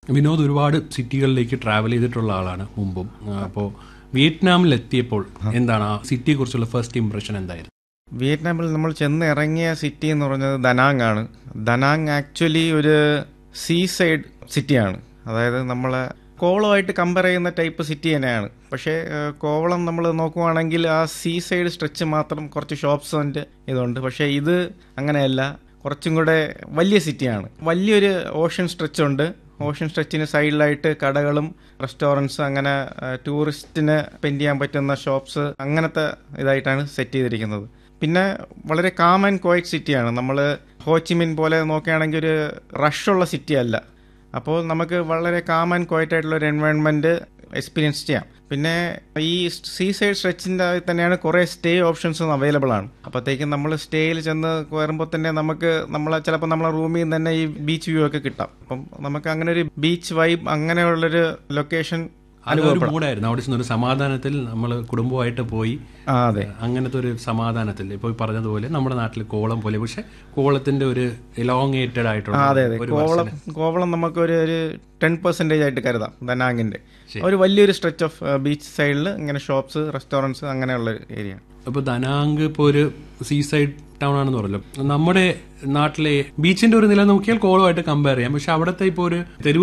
വിനോദ് ഒരുപാട് സിറ്റികളിലേക്ക് ട്രാവൽ ചെയ്തിട്ടുള്ള ആളാണ് മുമ്പും അപ്പോൾ വിയറ്റ്നാമിൽ എത്തിയപ്പോൾ എന്താണ് ആ സിറ്റിയെ കുറിച്ചുള്ള ഫസ്റ്റ് ഇംപ്രഷൻ എന്തായിരുന്നു വിയറ്റ്നാമിൽ നമ്മൾ ചെന്ന് ഇറങ്ങിയ സിറ്റി എന്ന് പറഞ്ഞത് ദനാങ് ആണ് ദനാങ് ആക്ച്വലി ഒരു സീ സൈഡ് സിറ്റിയാണ് അതായത് നമ്മളെ കോവളമായിട്ട് കമ്പയർ ചെയ്യുന്ന ടൈപ്പ് സിറ്റി തന്നെയാണ് പക്ഷേ ഏഹ്, കോവളം നമ്മൾ നോക്കുവാണെങ്കിൽ ആ സീ സൈഡ് സ്ട്രെച്ച് മാത്രം കുറച്ച് ഷോപ്സിൻ്റെ ഇതുണ്ട് പക്ഷേ ഇത് അങ്ങനെയല്ല കുറച്ചും കൂടെ വലിയ സിറ്റിയാണ് വലിയൊരു ഓഷ്യൻ സ്ട്രെച്ച് ഉണ്ട് ഓഷ്യൻ സ്ട്രെച്ചിന് സൈഡിലായിട്ട് കടകളും റെസ്റ്റോറൻറ്റ്സ് അങ്ങനെ ഏഹ്, ടൂറിസ്റ്റിന് സ്പെൻഡ് ചെയ്യാൻ പറ്റുന്ന ഷോപ്സ് അങ്ങനത്തെ ഇതായിട്ടാണ് സെറ്റ് ചെയ്തിരിക്കുന്നത് പിന്നെ വളരെ കാം ആൻഡ് ക്വയറ്റ് സിറ്റിയാണ് നമ്മൾ ഹോച്ചിമിൻ പോലെ നോക്കുകയാണെങ്കിൽ ഒരു റഷുള്ള സിറ്റി അല്ല അപ്പോൾ നമുക്ക് വളരെ കാം ആൻഡ് ക്വയറ്റ് ആയിട്ടുള്ള ഒരു എൻവയോൺമെന്റ് എക്സ്പീരിയൻസ് ചെയ്യാം പിന്നെ ഈ സീ സൈഡ് സ്ട്രെച്ചിൻ്റെ തന്നെയാണ് കുറേ സ്റ്റേ ഓപ്ഷൻസും അവൈലബിൾ ആണ് അപ്പോഴത്തേക്കും നമ്മൾ സ്റ്റേയിൽ ചെന്ന് കയറുമ്പോൾ തന്നെ നമുക്ക് നമ്മളെ ചിലപ്പോൾ നമ്മളെ റൂമിൽ നിന്ന് തന്നെ ഈ ബീച്ച് വ്യൂ ഒക്കെ കിട്ടാം അപ്പം നമുക്ക് അങ്ങനെ ഒരു ബീച്ച് വൈബ് അങ്ങനെയുള്ളൊരു ലൊക്കേഷൻ അതൊരു മൂടായിരുന്നു അവിടെ ചെന്ന് ഒരു സമാധാനത്തിൽ നമ്മൾ കുടുംബമായിട്ട് പോയി ആ അതെ അങ്ങനത്തെ ഒരു സമാധാനത്തിൽ ഇപ്പോൾ ഈ പറഞ്ഞതുപോലെ നമ്മുടെ നാട്ടിൽ കോവളം പോലെ പക്ഷെ കോവളത്തിന്റെ ഒരു എലോങ്ങേറ്റഡ് ആയിട്ടുള്ള ആ, അതെ അതെ ഒരു കോവളം കോവളം നമുക്ക് ഒരു ഒരു ടെൻ പെർസെൻറ്റേജ് ആയിട്ട് കരുതാം ദനാങ്ങിന്റെ ഒരു വലിയൊരു സ്ട്രെച്ച് ഓഫ് ബീച്ച് സൈഡിൽ ഇങ്ങനെ ഷോപ്സ് റെസ്റ്റോറൻറ്റ്സ് അങ്ങനെയുള്ള ഏരിയ അപ്പോൾ ദനാങ്ക് ഇപ്പോൾ ഒരു സീ സൈഡ് ടൗൺ ആണെന്ന് പറഞ്ഞല്ലോ നമ്മുടെ നാട്ടിലെ ബീച്ചിന്റെ ഒരു നില നോക്കിയാൽ കോവളമായിട്ട് കമ്പയർ ചെയ്യാം പക്ഷെ അവിടുത്തെ ഇപ്പോൾ ഒരു തെരുവ്